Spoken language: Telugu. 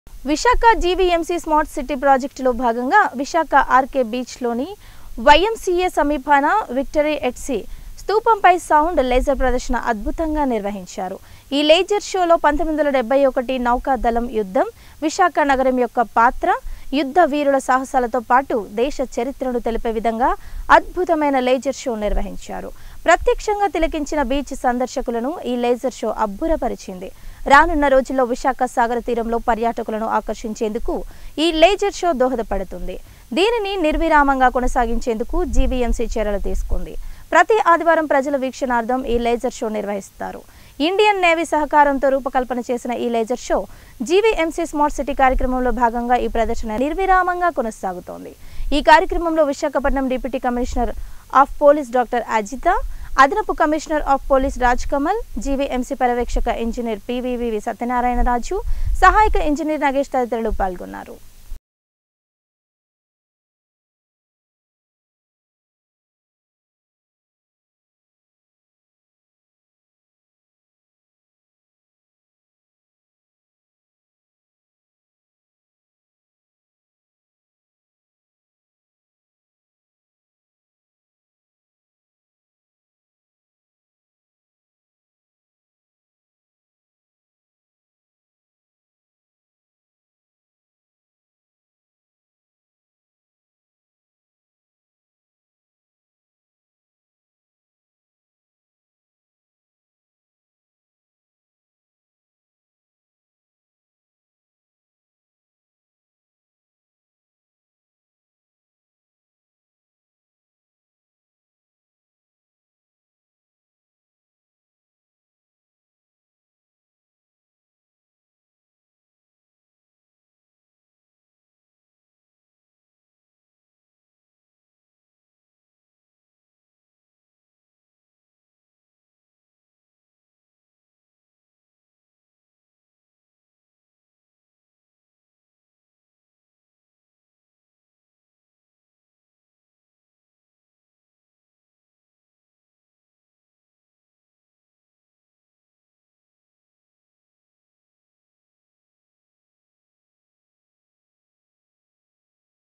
విశాఖ జీవీఎంసీ స్మార్ట్ సిటీ ప్రాజెక్టులో భాగంగా విశాఖ ఆర్కే బీచ్లోని వైఎంసీఏ సమీపాన విక్టరీ ఎట్సీ స్తూపంపై సౌండ్ లేజర్ ప్రదర్శన అద్భుతంగా నిర్వహించారు ఈ లేజర్ షోలో పంతొమ్మిది వందల డెబ్బై ఒకటి నౌకాదళం యుద్ధం విశాఖ నగరం యొక్క పాత్ర యుద్ధ వీరుల సాహసాలతో పాటు దేశ చరిత్రను తెలిపే విధంగా అద్భుతమైన లేజర్ షో నిర్వహించారు ప్రత్యక్షంగా తిలకించిన బీచ్ సందర్శకులను ఈ లేజర్ షో అబ్బురపరిచింది రానున్న రోజుల్లో విశాఖ సాగర తీరంలో పర్యాటకులను ఆకర్షించేందుకు ఈ లేజర్ షో దోహదపడుతుంది దీనిని నిర్విరామంగా కొనసాగించేందుకు జీవీఎంసీ చర్యలు తీసుకుంది ప్రతి ఆదివారం ప్రజల వీక్షణార్థం ఈ లేజర్ షో నిర్వహిస్తారు ఇండియన్ నేవీ సహకారంతో రూపకల్పన చేసిన ఈ laser show GVMC smart city కార్యక్రమంలో భాగంగా ఈ ప్రదర్శన నిర్విరామంగా కొనసాగుతోంది ఈ కార్యక్రమంలో Visakhapatnam deputy commissioner of police doctor Ajitha అదనపు commissioner of police Raj Kamal GVMC పర్యవేక్షక ఇంజనీర్ పివివి సత్యనారాయణ రాజు సహాయక ఇంజనీర్ నగేష్ తదితరులు పాల్గొన్నారు